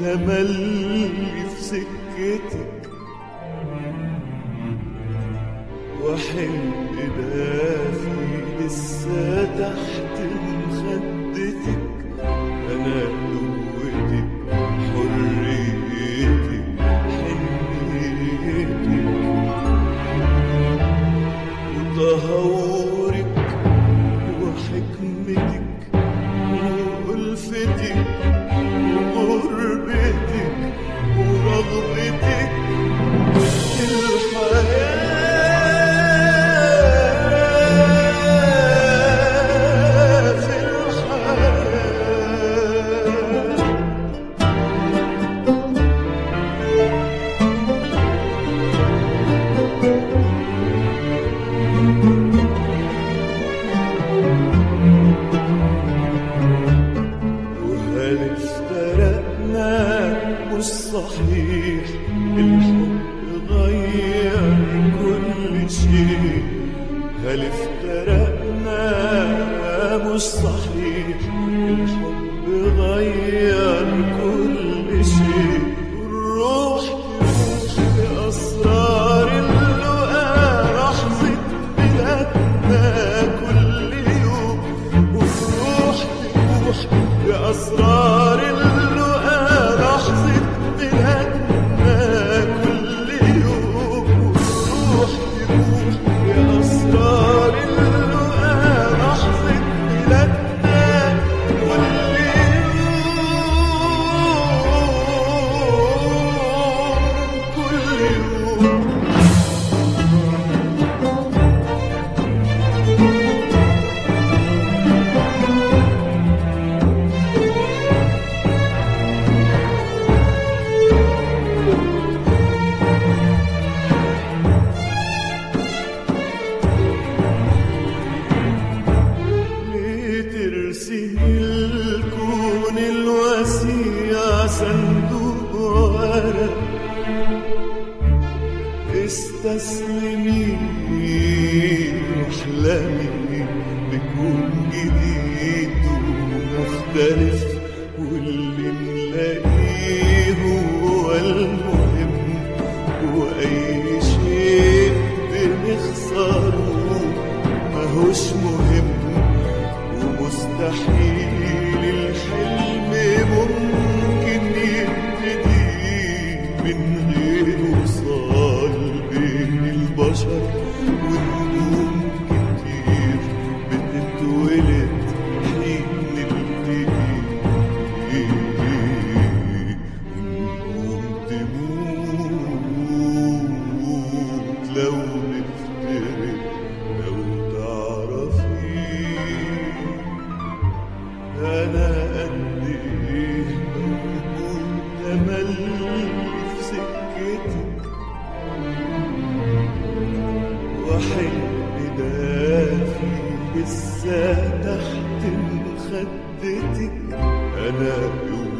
تملي في سكتك وحلم دافي لسه تحت مخدتك انا قوتك حريتك حنيتك وتهورك وحكمتك وألفتك وغربتك ورغبتك وسط الحياة في الحياة وهل افترقنا مش صحيح الحب غير كل شيء هل افترقنا مش صحيح الحب غير كل شيء والروح تروح بأسرار اللقاء لحظة بلادنا كل يوم وروح تروح بأسرار اللقاء لحظة بلادنا كل يوم وروح تروح بأسرار اللقاء لحظة بلادنا كل يوم كل يوم لترسم الكون الوسيع صندوق ورق استسلمي واحلمي بكون جديد ومختلف واللي نلاقيه هو المهم واي شيء بنخسره ماهوش مهم ومستحيل الحلم ممكن يبتدي من غير وصال بين البشر ونجوم كتير بتتولد حين نلتقي ونقوم تموت لو نفترق لو تعرفي أنا قد إيه موجود تملي في سكتك وحلم دافي لسه تحت مخدتك أنا قوتك